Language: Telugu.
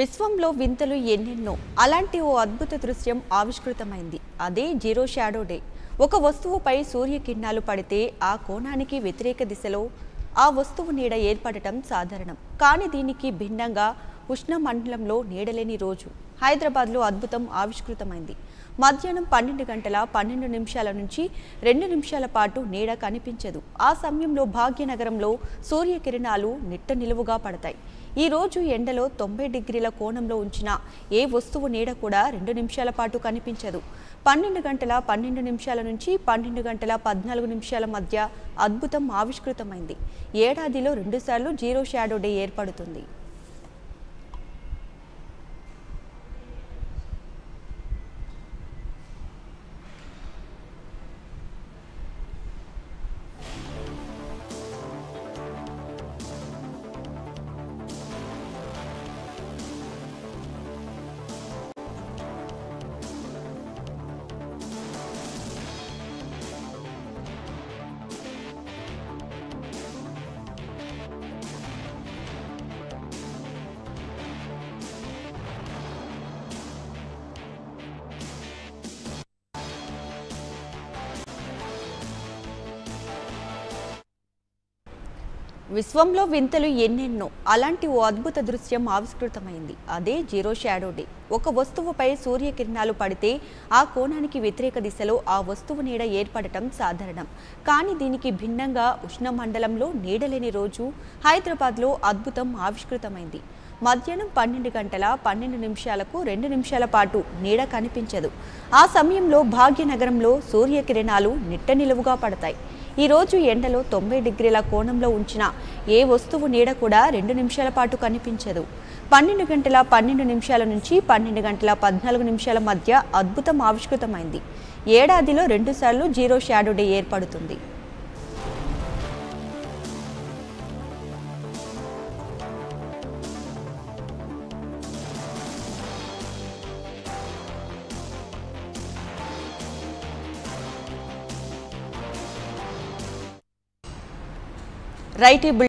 విశ్వంలో వింతలు ఎన్నెన్నో అలాంటి ఓ అద్భుత దృశ్యం ఆవిష్కృతమైంది అదే జీరో షాడో డే ఒక వస్తువుపై సూర్యకిరణాలు పడితే ఆ కోణానికి వ్యతిరేక దిశలో ఆ వస్తువు నీడ ఏర్పడటం సాధారణం కానీ దీనికి భిన్నంగా ఉష్ణమండలంలో నీడలేని రోజు హైదరాబాద్లో అద్భుతం ఆవిష్కృతమైంది మధ్యాహ్నం పన్నెండు గంటల పన్నెండు నిమిషాల నుంచి రెండు నిమిషాల పాటు నీడ కనిపించదు ఆ సమయంలో భాగ్యనగరంలో సూర్యకిరణాలు నిట్ట నిలువుగా పడతాయి ఈ రోజు ఎండలో తొంభై డిగ్రీల కోణంలో ఉంచిన ఏ వస్తువు నీడ కూడా రెండు నిమిషాల పాటు కనిపించదు పన్నెండు గంటల పన్నెండు నిమిషాల నుంచి పన్నెండు గంటల పద్నాలుగు నిమిషాల మధ్య అద్భుతం ఆవిష్కృతమైంది ఏడాదిలో రెండుసార్లు జీరో షాడో డే ఏర్పడుతుంది విశ్వంలో వింతలు ఎన్నెన్నో అలాంటి ఓ అద్భుత దృశ్యం ఆవిష్కృతమైంది అదే జీరో షాడో డే ఒక వస్తువుపై సూర్యకిరణాలు పడితే ఆ కోణానికి వ్యతిరేక దిశలో ఆ వస్తువు నీడ ఏర్పడటం సాధారణం కానీ దీనికి భిన్నంగా ఉష్ణమండలంలో నీడలేని రోజు హైదరాబాద్లో అద్భుతం ఆవిష్కృతమైంది మధ్యాహ్నం పన్నెండు గంటల పన్నెండు నిమిషాలకు రెండు నిమిషాల పాటు నీడ కనిపించదు ఆ సమయంలో భాగ్యనగరంలో సూర్యకిరణాలు నిట్ట నిలువుగా పడతాయి ఈ రోజు ఎండలో తొంభై డిగ్రీల కోణంలో ఉంచిన ఏ వస్తువు నీడ కూడా రెండు నిమిషాల పాటు కనిపించదు పన్నెండు గంటల పన్నెండు నిమిషాల నుంచి పన్నెండు గంటల పద్నాలుగు నిమిషాల మధ్య అద్భుతం ఆవిష్కృతమైంది ఏడాదిలో రెండుసార్లు జీరో షాడో డే ఏర్పడుతుంది రైట్ ఈ